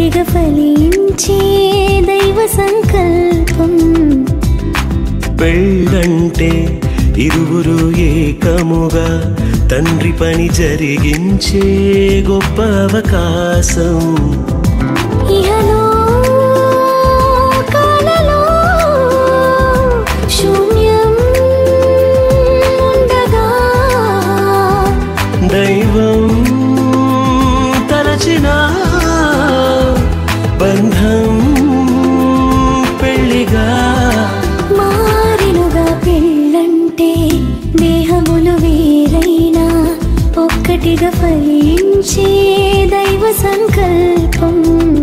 ఒక్కటిగా ఫలించే దైవ సంకల్పం పెళ్ళంటే ఇరువురు ఏకముగా తండ్రి పని జరిగించే గొప్ప అవకాశం ఇహలో కాలలో శూన్యం ఉండగా దైవం తలచిన బంధం పెళ్ళిగా మారినుగా పెళ్ళంటే దేహములు వేరైనా ఒక్కటిగా ఫలించే దైవ సంకల్పం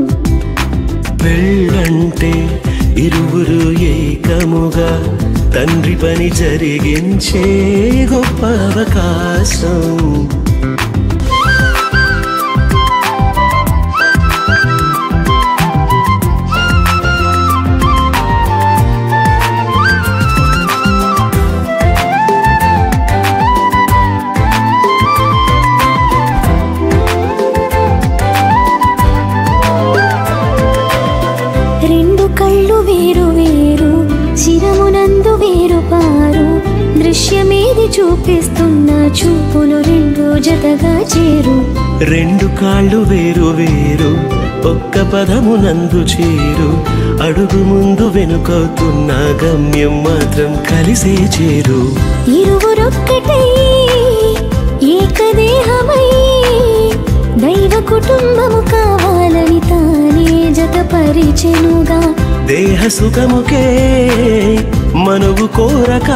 పెళ్ళంటే ఇరువురు ఏకముగా తండ్రి పని జరిగించే గొప్ప అవకాశం రెండు కళ్ళు వేరు వేరు శిరమునందు వేరు పారు దృశ్యమేది చూపిస్తున్న చూపులు రెండు జతగా చేరు రెండు కాళ్ళు వేరు వేరు ఒక్క పదము నందు చేరు అడుగు ముందు వెనుకవుతున్న గమ్యం మాత్రం కలిసే చేరు ఇరువురొక్కటై ఏకదేహమై దైవ కుటుంబము కావాలని తానే జతపరిచెనుగా దేహ సుఖముకే మనువు కోరక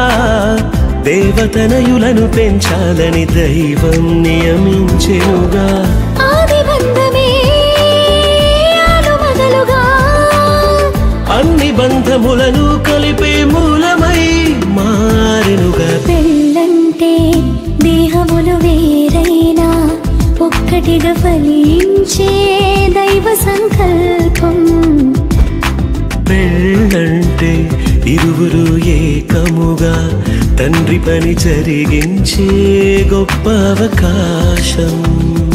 దేవతనయులను పెంచాలని దైవం నియమించెనుగా ఆది బంధమే ఆలుమగలుగా అన్ని బంధములను కలిపే మూలమై మారెనుగా పెళ్ళంటే దేహములు వేరైనా ఒక్కటిగా ఫలించే దైవ సంకల్పం పెళ్ళంటే ఇరువురు ఏకముగా తండ్రి పని జరిగించే గొప్ప అవకాశం